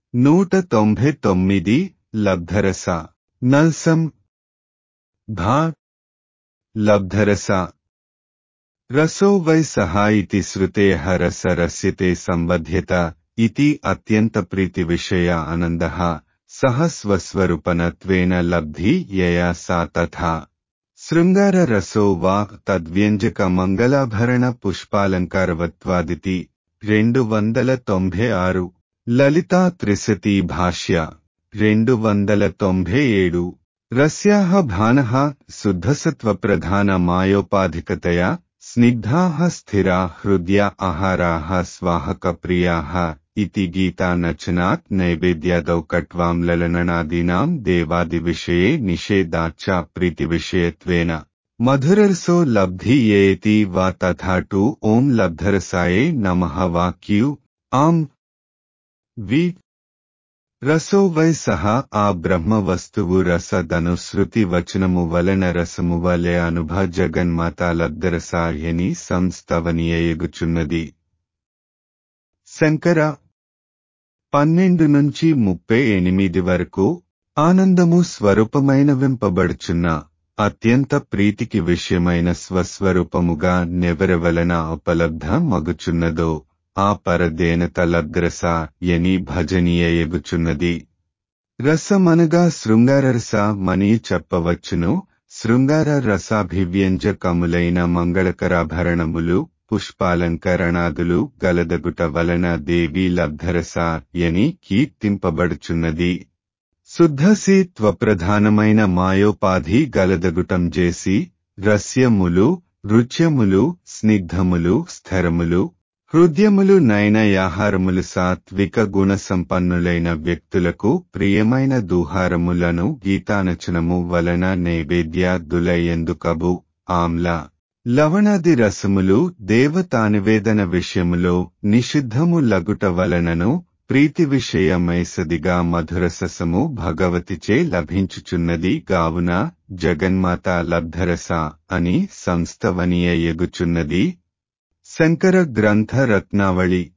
నూట తొంభై తొమ్మిది లబ్ధరస నల్సం భా లబ్ధరస రసో వై సహా ఇతి శ్రుతేః రస రస్యతే సంబధ్యత ఇతి అత్యంత ప్రీతి విషయ ఆనందః సహ స్వస్వరూపనత్వేన లబ్ధి యయా సా తథా శృంగార రసో వా తద్వ్యంజక మంగళాభరణ పుష్పాలంకారవత్వాదితి రెండు వందల తొంభై ఆరు లలితా త్రిశతి భాష్య రెండు వందల తొంభై ఏడు రస్యాః భానః శుద్ధసత్వప్రధాన మాయోపాధికతయా స్నిగ్ధాః స్థిరా హృదయ ఆహారాः స్వాహకప్రియాः इति गीतानचनात् नैवेद्यादौ कट्वां ललननादीनां देवादिविषये निषेधाच्च प्रीतिविषयत्वेन मधुररसो लब्धीयेति वा तथा टु ॐ लब्धरसाये नमः वा क्यू आम् వి రసో వై సహా ఆ బ్రహ్మ వస్తువు రసదనుశ్రుతి వచనము వలన రసము వలె అనుభ జగన్మాత లబ్ధరసాయని సంస్థవనీయగుచున్నది శంకర పన్నెండు నుంచి ముప్పై ఎనిమిది వరకు ఆనందము స్వరూపమైన వింపబడుచున్న అత్యంత ప్రీతికి విషయమైన స్వస్వరూపముగా నెవరెవలన ఉపలబ్ధ మగుచున్నదో ఆ పరదేనత లగ్రస ఎని భజనీయగుచున్నది రసమనగా శృంగారరస మని చెప్పవచ్చును శృంగార రసాభివ్యంజకములైన మంగళకరాభరణములు పుష్పాలంకరణాదులు గలదగుట వలన దేవి లబ్ధరస ఎని కీర్తింపబడుచున్నది శుద్ధసి త్వప్రధానమైన మాయోపాధి గలదగుటం చేసి రస్యములు రుచ్యములు స్నిగ్ధములు స్థిరములు హృదయములు నయనయాహారములు సాత్విక గుణ సంపన్నులైన వ్యక్తులకు ప్రియమైన దూహారములను గీతానచనము వలన నైవేద్యాదులయందుకబు ఆమ్ల లవణాది రసములు దేవతానివేదన విషయములో నిషిద్ధము లగుట వలనను ప్రీతి విషయమైసదిగా మధురససము భగవతిచే లభించుచున్నది గావున జగన్మాత లబ్ధరస అని సంస్థవనీయ ఎగుచున్నది శంకర గ్రంథ రత్నావళి